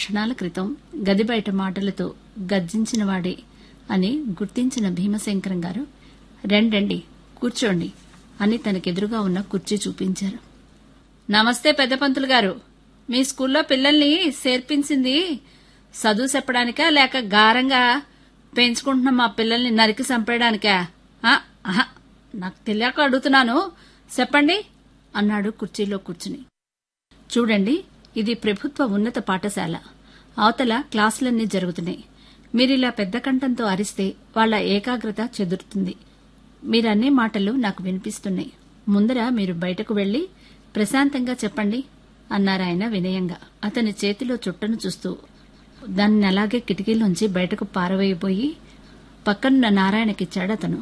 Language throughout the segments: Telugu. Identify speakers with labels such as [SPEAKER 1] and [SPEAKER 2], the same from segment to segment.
[SPEAKER 1] క్షణాల క్రితం గది బయట మాటలతో గర్జించినవాడే అని గుర్తించిన భీమశంకరం గారు రెండండి కూర్చోండి అని తనకెదురుగా ఉన్న కుర్చీ చూపించారు నమస్తే పెద్ద పంతులు గారు మీ స్కూల్లో పిల్లల్ని చేర్పించింది చదువు చెప్పడానికా లేక గారంగా పెంచుకుంటున్న మా పిల్లల్ని నరికి చంపేయడానికా ఆ, ఆహా, నాకు తెలియక అడుగుతున్నాను చెప్పండి అన్నాడు కుర్చీలో కూర్చుని చూడండి ఇది ప్రభుత్వ ఉన్నత పాఠశాల అవతల క్లాసులన్నీ జరుగుతున్నాయి మీరిలా పెద్ద కంఠంతో అరిస్తే వాళ్ళ ఏకాగ్రత చెదురుతుంది మీరన్నే మాటలు నాకు వినిపిస్తున్నాయి ముందర మీరు బయటకు వెళ్లి ప్రశాంతంగా చెప్పండి అన్నారాయన వినయంగా అతని చేతిలో చుట్టను చూస్తూ దాన్ని అలాగే కిటికీలోంచి బయటకు పారవేయబోయి పక్కనున్న నారాయణకిచ్చాడు అతను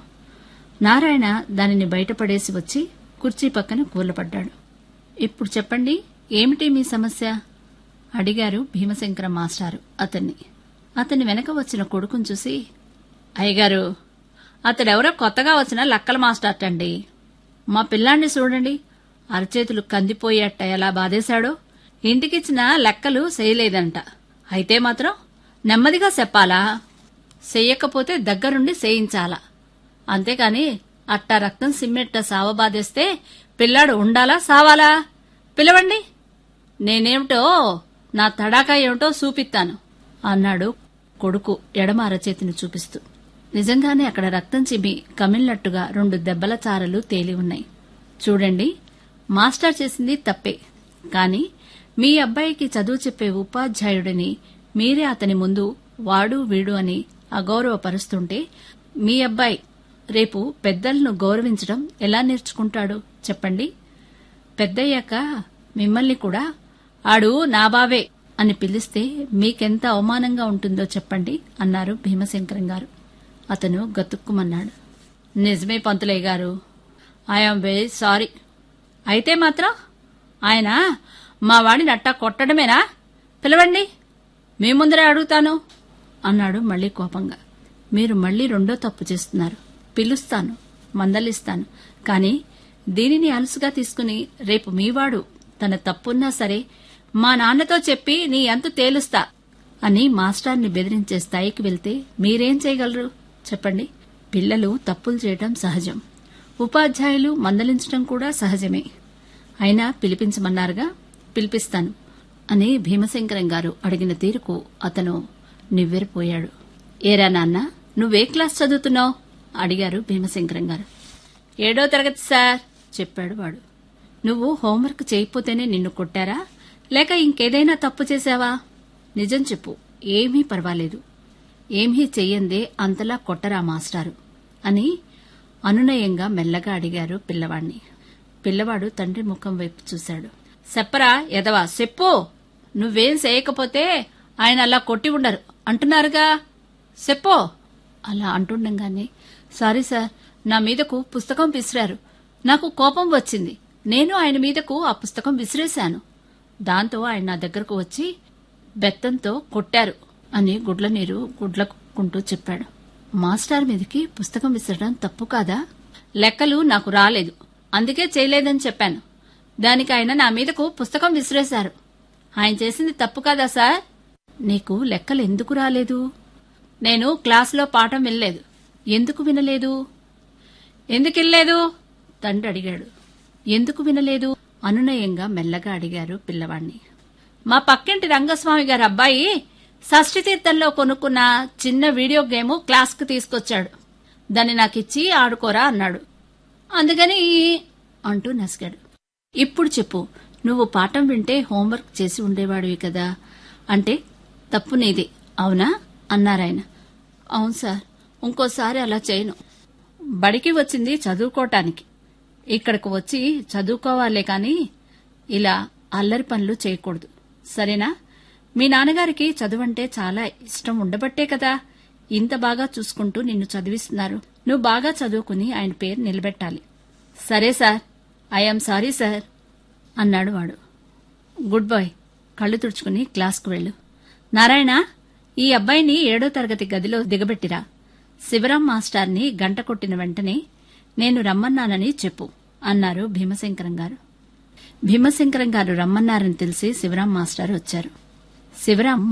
[SPEAKER 1] నారాయణ దానిని బయటపడేసి వచ్చి కుర్చీ పక్కన కూలపడ్డాడు ఇప్పుడు చెప్పండి ఏమిటి మీ సమస్య అడిగారు భీమశంకర మాస్టారు అతన్ని అతని వెనక వచ్చిన కొడుకును చూసి అయ్యగారు అతడెవరో కొత్తగా వచ్చిన లక్కల మాస్టర్ అండి మా పిల్లాన్ని చూడండి అరచేతులు కందిపోయేట ఎలా బాధేశాడో ఇంటికిచ్చిన లెక్కలు చేయలేదంట అయితే మాత్రం నెమ్మదిగా చెప్పాలా చెయ్యకపోతే దగ్గరుండి చేయించాలా అంతేకాని అట్టా రక్తం సిమ్మెట్ట సావ బాధేస్తే పిల్లాడు ఉండాలా సావాలా పిలవండి నేనేమిటో నా తడాకా ఏమిటో చూపిస్తాను అన్నాడు కొడుకు ఎడమ అరచేతిని చూపిస్తూ నిజంగానే అక్కడ రక్తం చిమ్మి కమిలినట్టుగా రెండు దెబ్బల చారలు తేలి ఉన్నాయి చూడండి మాస్టర్ చేసింది తప్పే కాని మీ అబ్బాయికి చదువు చెప్పే ఉపాధ్యాయుడిని మీరే అతని ముందు వాడు వీడు అని అగౌరవపరుస్తుంటే మీ అబ్బాయి రేపు పెద్దలను గౌరవించడం ఎలా నేర్చుకుంటాడు చెప్పండి పెద్దయ్యాక మిమ్మల్ని కూడా ఆడు నా బావే అని పిలిస్తే మీకెంత అవమానంగా ఉంటుందో చెప్పండి అన్నారు భీమశంకరం గారు అతను గతుక్కుమన్నాడు నిజమే పంతులయ్య గారు ఐఎమ్ వెరీ సారీ అయితే మాత్రం ఆయన మా వాడిని అట్టా కొట్టడమేనా పిలవండి మీ ముందరే అడుగుతాను అన్నాడు మళ్లీ కోపంగా మీరు మళ్లీ రెండో తప్పు చేస్తున్నారు పిలుస్తాను మందలిస్తాను కాని దీనిని అలుసుగా తీసుకుని రేపు మీవాడు తన తప్పున్నా సరే మా నాన్నతో చెప్పి నీ అంతు తేలుస్తా అని మాస్టర్ని బెదిరించే స్థాయికి వెళ్తే మీరేం చేయగలరు చెప్పండి పిల్లలు తప్పులు చేయటం సహజం ఉపాధ్యాయులు మందలించడం కూడా సహజమే అయినా పిలిపించమన్నారుగా పిలిపిస్తాను అని భీమశంకరం గారు అడిగిన తీరుకు అతను నివ్వెరపోయాడు ఏరా నాన్న నువ్వే క్లాస్ చదువుతున్నావు అడిగారు భీమశంకరం గారు ఏడో తరగతి సార్ చెప్పాడు వాడు నువ్వు హోంవర్క్ చేయకపోతేనే నిన్ను కొట్టారా లేక ఇంకేదైనా తప్పు చేశావా నిజం చెప్పు ఏమీ పర్వాలేదు ఏమీ చెయ్యందే అంతలా కొట్టరా మాస్టారు అని అనునయంగా మెల్లగా అడిగారు పిల్లవాణ్ణి పిల్లవాడు తండ్రి ముఖం వైపు చూశాడు చెప్పరా ఎదవా చెప్పు నువ్వేం చేయకపోతే ఆయన అలా కొట్టి ఉండరు అంటున్నారుగా చెప్పో అలా అంటుండగానే సారీ సార్ నా మీదకు పుస్తకం విసిరారు నాకు కోపం వచ్చింది నేను ఆయన మీదకు ఆ పుస్తకం విసిరేశాను దాంతో ఆయన నా దగ్గరకు వచ్చి బెత్తంతో కొట్టారు అని గుడ్ల నీరు గుడ్లకుంటూ చెప్పాడు మాస్టర్ మీదకి పుస్తకం విసరడం తప్పు కాదా లెక్కలు నాకు రాలేదు అందుకే చేయలేదని చెప్పాను దానికి ఆయన నా మీదకు పుస్తకం విసిరేశారు ఆయన చేసింది తప్పు కాదా సార్ నీకు లెక్కలు ఎందుకు రాలేదు నేను క్లాసులో పాఠం వినలేదు ఎందుకు వినలేదు ఎందుకు వినలేదు తండ్రి అడిగాడు ఎందుకు వినలేదు అనునయంగా మెల్లగా అడిగారు పిల్లవాణ్ణి మా పక్కింటి రంగస్వామి గారి అబ్బాయి షష్ఠి తీర్థంలో కొనుక్కున్న చిన్న వీడియో గేమ్ క్లాస్కు తీసుకొచ్చాడు దాన్ని నాకిచ్చి ఆడుకోరా అన్నాడు అందుకని అంటూ నసిగాడు ఇప్పుడు చెప్పు నువ్వు పాఠం వింటే హోంవర్క్ చేసి ఉండేవాడివి కదా అంటే తప్పు నీది అవునా అన్నారాయన అవును సార్ ఇంకోసారి అలా చేయను బడికి వచ్చింది చదువుకోటానికి ఇక్కడకు వచ్చి చదువుకోవాలే కాని ఇలా అల్లరి పనులు చేయకూడదు సరేనా మీ నాన్నగారికి చదువంటే చాలా ఇష్టం ఉండబట్టే కదా ఇంత బాగా చూసుకుంటూ నిన్ను చదివిస్తున్నారు నువ్వు బాగా చదువుకుని ఆయన పేరు నిలబెట్టాలి సరే సార్ ఐఎమ్ సారీ సార్ అన్నాడు వాడు గుడ్ బాయ్ కళ్ళు తుడుచుకుని క్లాస్కు వెళ్ళు నారాయణ ఈ అబ్బాయిని ఏడో తరగతి గదిలో దిగబెట్టిరా శివరాం మాస్టార్ని గంట కొట్టిన వెంటనే నేను రమ్మన్నానని చెప్పు అన్నారు భీమశంకరం గారు భీమశంకరం గారు రమ్మన్నారని తెలిసి శివరాం మాస్టర్ వచ్చారు శివరాం